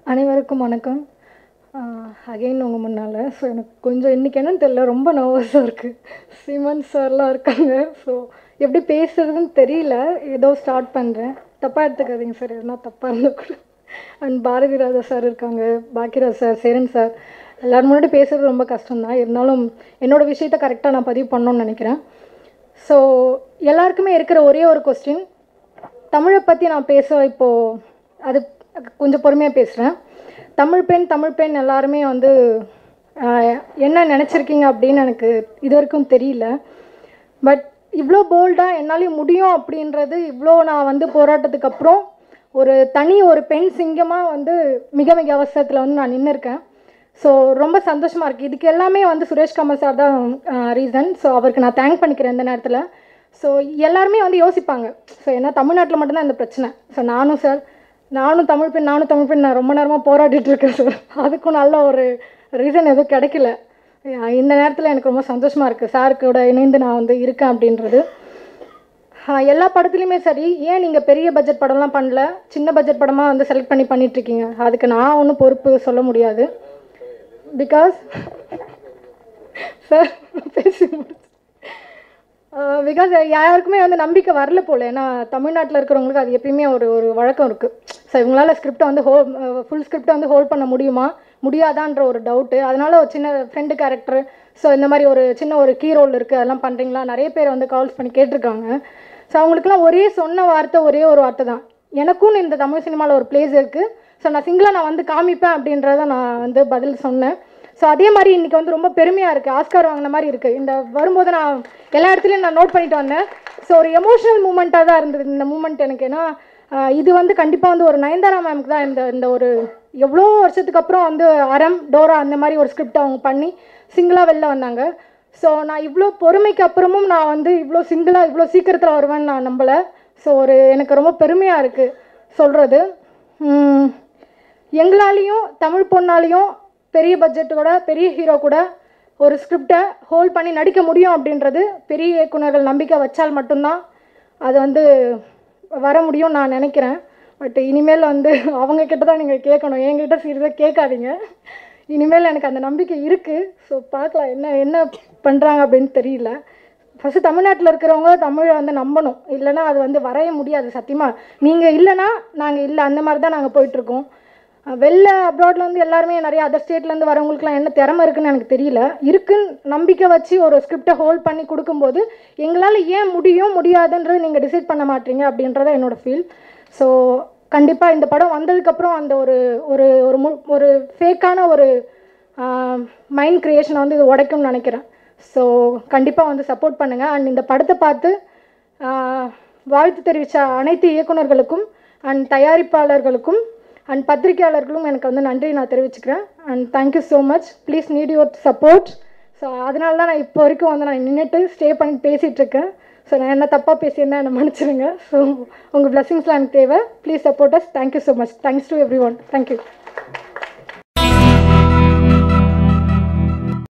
அனைவருக்கும் வணக்கம் அகைன் உங்கள் முன்னால் ஸோ எனக்கு கொஞ்சம் இன்றைக்கி என்னன்னு தெரியல ரொம்ப நர்வஸாக இருக்குது சிமன் சார்லாம் இருக்காங்க ஸோ எப்படி பேசுறதுன்னு தெரியல ஏதோ ஸ்டார்ட் பண்ணுறேன் தப்பாக எடுத்துக்காதீங்க சார் எதுனா தப்பாக இருந்தால் கூட அண்ட் பாரதி ராஜா சார் இருக்காங்க பாக்கியராஜ் சார் சேரன் சார் எல்லோரும் முன்னாடி பேசுகிறது ரொம்ப கஷ்டம்தான் இருந்தாலும் என்னோடய விஷயத்த கரெக்டாக நான் பதிவு பண்ணணும்னு நினைக்கிறேன் ஸோ எல்லாருக்குமே இருக்கிற ஒரே ஒரு கொஸ்டின் தமிழை பற்றி நான் பேச இப்போது அது கொஞ்சம் பொறுமையாக பேசுகிறேன் தமிழ் பெண் தமிழ் பெண் எல்லாருமே வந்து ஆஹ், என்ன நினச்சிருக்கீங்க அப்படின்னு எனக்கு இது வரைக்கும் தெரியல பட் இவ்வளோ போல்டாக என்னாலையும் முடியும் அப்படின்றது இவ்வளோ நான் வந்து போராட்டத்துக்கு அப்புறம் ஒரு தனி ஒரு பெண் சிங்கமாக வந்து மிக மிக அவசரத்தில் வந்து நான் நின்று இருக்கேன் ஸோ ரொம்ப சந்தோஷமாக இருக்குது இதுக்கு எல்லாமே வந்து சுரேஷ் கமல் சார் தான் ரீசன் ஸோ அவருக்கு நான் தேங்க் பண்ணிக்கிறேன் இந்த நேரத்தில் ஸோ எல்லாருமே வந்து யோசிப்பாங்க ஸோ ஏன்னா தமிழ்நாட்டில் மட்டும்தான் இந்த பிரச்சனை ஸோ நானும் சார் நானும் தமிழ் பெண் நானும் தமிழ் பெண் நான் ரொம்ப நேரமாக போராடிட்டு இருக்கேன் சார் அதுக்கும் நல்ல ஒரு ரீசன் எதுவும் கிடைக்கல அஹ் இந்த நேரத்தில் எனக்கு ரொம்ப சந்தோஷமாக இருக்குது சார் கூட இணைந்து நான் வந்து இருக்கேன் அப்படின்றது ஆஹ் எல்லா படத்துலையுமே சரி ஏன் நீங்கள் பெரிய பட்ஜெட் படம்லாம் பண்ணல சின்ன பட்ஜெட் படமாக வந்து செலக்ட் பண்ணி பண்ணிட்டு இருக்கீங்க அதுக்கு நான் ஒன்றும் பொறுப்பு சொல்ல முடியாது பிகாஸ் சார் பேசி முடிச்சு பிகாஸ் யாருக்குமே வந்து நம்பிக்கை வரல போல ஏன்னா தமிழ்நாட்டில் இருக்கிறவங்களுக்கு அது எப்பயுமே ஒரு ஒரு வழக்கம் இருக்குது ஸோ இவங்களால ஸ்கிரிப்டை வந்து ஹோ ஃபுல் ஸ்கிரிப்டை வந்து ஹோல்ட் பண்ண முடியுமா முடியாதான்ற ஒரு டவுட்டு அதனால ஒரு சின்ன ஃப்ரெண்டு கேரக்டர் ஸோ இந்த மாதிரி ஒரு சின்ன ஒரு கீ ரோல் இருக்குது அதெல்லாம் பண்ணுறீங்களா நிறைய பேர் வந்து கால்ஸ் பண்ணி கேட்டிருக்காங்க ஸோ அவங்களுக்குலாம் ஒரே சொன்ன வார்த்தை ஒரே ஒரு வார்த்தை தான் எனக்கும் இந்த தமிழ் சினிமாவில் ஒரு பிளேஸ் இருக்குது ஸோ நான் சிங்கிளாக நான் வந்து காமிப்பேன் அப்படின்றத நான் வந்து பதில் சொன்னேன் ஸோ அதே மாதிரி இன்றைக்கி வந்து ரொம்ப பெருமையாக இருக்குது ஆஸ்கார் வாங்கின மாதிரி இருக்குது இந்த வரும்போது நான் எல்லா இடத்துலையும் நான் நோட் பண்ணிட்டு வந்தேன் ஸோ ஒரு எமோஷனல் மூமெண்ட்டாக தான் இருந்தது இந்த மூமெண்ட் எனக்கு ஏன்னா ஆஹ் இது வந்து கண்டிப்பாக வந்து ஒரு நயன்தாரா மேம்க்கு தான் இந்த இந்த ஒரு எவ்வளோ வருஷத்துக்கு அப்புறம் வந்து அறம் டோரா அந்த மாதிரி ஒரு ஸ்கிரிப்ட் அவங்க பண்ணி சிங்கிளாக வெளில வந்தாங்க ஸோ நான் இவ்வளோ பொறுமைக்கு அப்புறமும் நான் வந்து இவ்வளோ சிங்கிளாக இவ்வளோ சீக்கிரத்தில் வருவேன்னு நான் நம்பலை ஸோ ஒரு எனக்கு ரொம்ப பெருமையாக இருக்குது சொல்கிறது எங்களாலேயும் தமிழ் பொண்ணாலேயும் பெரிய பட்ஜெட்டோட பெரிய ஹீரோ கூட ஒரு ஸ்கிரிப்டை ஹோல்ட் பண்ணி நடிக்க முடியும் அப்படின்றது பெரிய இயக்குனர்கள் நம்பிக்கை வச்சால் மட்டும்தான் அது வந்து வர முடியும் நான் நினைக்கிறேன் பட் இனிமேல் வந்து அவங்க கிட்ட தான் நீங்கள் கேட்கணும் என்கிட்ட சீரியஸாக கேட்காதீங்க இனிமேல் எனக்கு அந்த நம்பிக்கை இருக்குது ஸோ பார்க்கலாம் என்ன என்ன பண்ணுறாங்க அப்படின்னு தெரியல ஃபஸ்ட்டு தமிழ்நாட்டில் இருக்கிறவங்க தமிழை வந்து நம்பணும் இல்லைன்னா அது வந்து வரைய முடியாது சத்தியமாக நீங்கள் இல்லைன்னா நாங்கள் இல்லை அந்த மாதிரி தான் நாங்கள் போயிட்டுருக்கோம் அஹ் வெளில அப்ராட்ல வந்து எல்லாருமே நிறைய அதர் ஸ்டேட்லேருந்து வரவங்களுக்குலாம் என்ன திறமை இருக்குன்னு எனக்கு தெரியல இருக்குன்னு நம்பிக்கை வச்சு ஒரு ஸ்கிரிப்டை ஹோல்ட் பண்ணி கொடுக்கும்போது எங்களால் ஏன் முடியும் முடியாதுன்றது நீங்கள் டிசைட் பண்ண மாட்டீங்க அப்படின்றத என்னோட ஃபீல் ஸோ கண்டிப்பாக இந்த படம் வந்ததுக்கப்புறம் அந்த ஒரு ஒரு ஒரு மு ஒரு ஃபேக்கான ஒரு மைண்ட் க்ரியேஷனை வந்து இது உடைக்கும்னு நினைக்கிறேன் ஸோ கண்டிப்பாக வந்து சப்போர்ட் பண்ணுங்கள் அண்ட் இந்த படத்தை பார்த்து ஆஹ், வாழ்த்து தெரிவித்த அனைத்து இயக்குனர்களுக்கும் அண்ட் தயாரிப்பாளர்களுக்கும் அண்ட் பத்திரிகையாளர்களும் எனக்கு வந்து நன்றி நான் தெரிவிச்சுக்கிறேன் and thank you so much please need your support so அதனால தான் நான் இப்போ வரைக்கும் வந்து நான் நின்றுட்டு ஸ்டே பண்ணி பேசிகிட்டு இருக்கேன் ஸோ நான் என்ன தப்பாக பேசியிருந்தேன் என்னை மன்னிச்சிடுங்க ஸோ உங்கள் பிளெஸிங்ஸ்லாம் எனக்கு தேவை please support us thank you so much thanks to everyone thank you